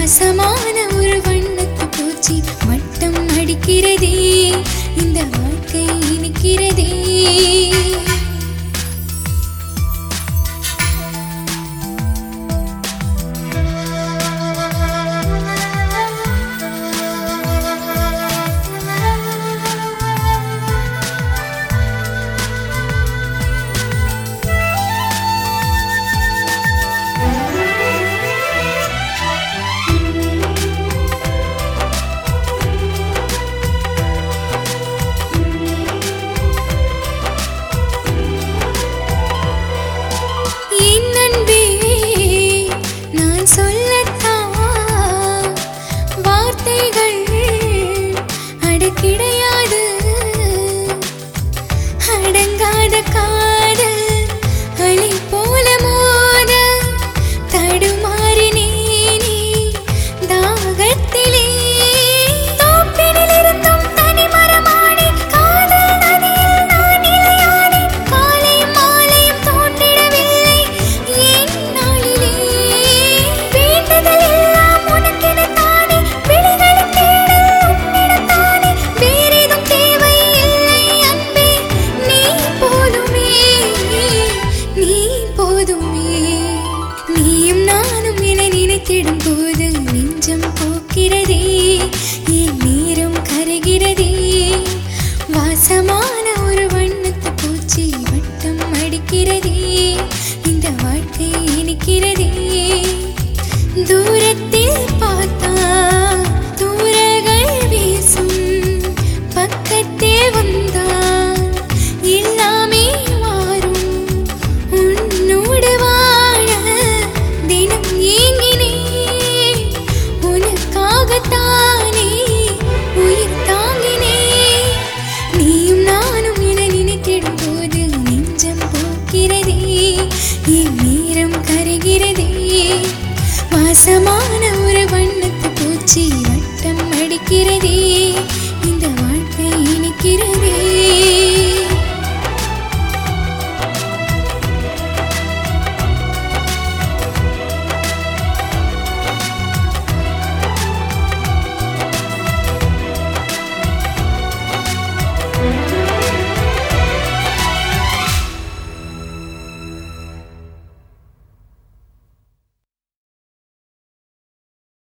வாசமான ஒரு வண்ணத்து பூச்சி வட்டம் அடிக்கிறதே இந்த வாழ்க்கை இனிக்கிறதே என் அன்பே நான் சொல்லத்தான் வார்த்தைகள் அட கிடையாது அடங்காத காதல் அலை போல மோத தடுமாறினேனே தாகத்திலே தோப்பினிலிருந்தும் தனிமரமானே காதல் நதியில் நான் நிலையானேன் காலையும் மாலையும் தோன்றிடவில்லை என் நாளிலே வேண்டுதல் எல்லாம் உனக்கெனத்தானே விழிகளின் தேடல் உன்னிடத்தானே வேறேதும் தேவை இல்லை அன்பே நீ போதுமே நீ போதுமே நீயும் நானும் என நினைத்திடும் போது நெஞ்சம் போக்கிறதே என் நேரம் கரைகிறதே வாசமான ஒரு வண்ணத்து பூச்சி வட்டம் அடிக்கிறதே இந்த வாழ்க்கை இனிக்கிறதே தூரத்தில் பார்த்தா தூரங்கள் வீசும் பக்கத்தில் வந்தால் எல்லாமே மாறும் உன்னோடு வாழ தினம் ஏங்கினேன் உனக்காகத்தானே உயிர் தாங்கினேன் நீயும் நானும் என நினைத்திடும் போது நெஞ்சம் போக்கிறதே என் நேரம் கரைகிறதே வாசமான ஒரு வண்ணத்து பூச்சி வட்டம் அடிக்கிறதே